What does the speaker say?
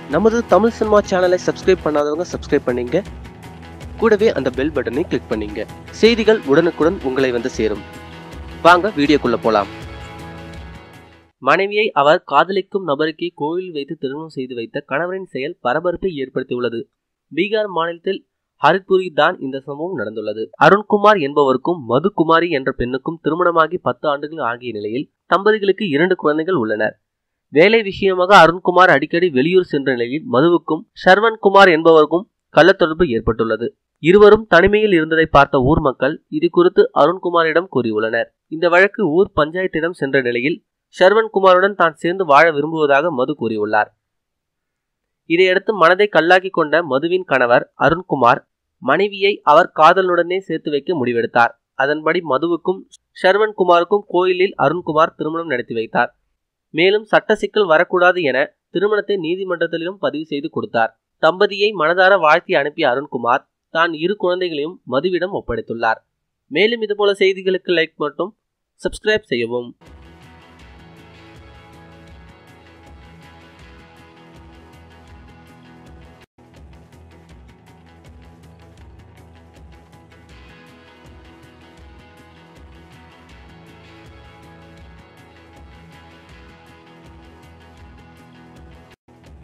நமது தமிழ் சினிமா சேனலை சப்ஸ்கிரைப் பண்ணாதவங்க சப்ஸ்கிரைப் பண்ணீங்க கூடவே அந்த பெல் பட்டனை கிளிக் பண்ணீங்க செய்திகள் உடனுக்குடன் உங்களை வந்து சேரும் வாங்க வீடியோக்குள்ள போலாம் மனைவியை அவர் காதலிக்கும் நபருக்கே கோவில் வைத்து திருமணம் செய்து வைத்த கணவரின் செயல் பரபரப்பை ஏற்படுத்தியுள்ளது பீகார் மாநிலத்தில் ஹரித்பூரி தான் இந்த சம்பவம் நடந்துள்ளது அருண்குமார் என்பவருக்கும் மதுகுமாரி என்ற பெண்ணுக்கும் திருமணமாகி பத்து ஆண்டுகள் ஆகிய நிலையில் தம்பதிகளுக்கு இரண்டு குழந்தைகள் உள்ளனர் வேலை விஷயமாக அருண்குமார் அடிக்கடி வெளியூர் சென்ற நிலையில் மதுவுக்கும் ஷர்வன்குமார் என்பவருக்கும் கள்ளத்தொடர்பு ஏற்பட்டுள்ளது இருவரும் தனிமையில் இருந்ததை பார்த்த ஊர் மக்கள் இது குறித்து அருண்குமாரிடம் கூறியுள்ளனர் இந்த வழக்கு ஊர் பஞ்சாயத்திடம் சென்ற நிலையில் ஷர்வன்குமாருடன் தான் சேர்ந்து வாழ விரும்புவதாக மது கூறியுள்ளார் இதையடுத்து மனதை கல்லாக்கி கொண்ட மதுவின் கணவர் அருண்குமார் மனைவியை அவர் காதலுடனே சேர்த்து வைக்க முடிவெடுத்தார் அதன்படி மதுவுக்கும் ஷர்வன்குமாருக்கும் கோயிலில் அருண்குமார் திருமணம் நடத்தி வைத்தார் மேலும் சட்ட சிக்கல் வரக்கூடாது என திருமணத்தை நீதிமன்றத்திலும் பதிவு செய்து கொடுத்தார் தம்பதியை மனதார வாழ்த்தி அனுப்பிய அருண்குமார் தான் இரு குழந்தைகளையும் மதுவிடம் ஒப்படைத்துள்ளார் மேலும் இதுபோல செய்திகளுக்கு லைக் மட்டும் சப்ஸ்கிரைப் செய்யவும்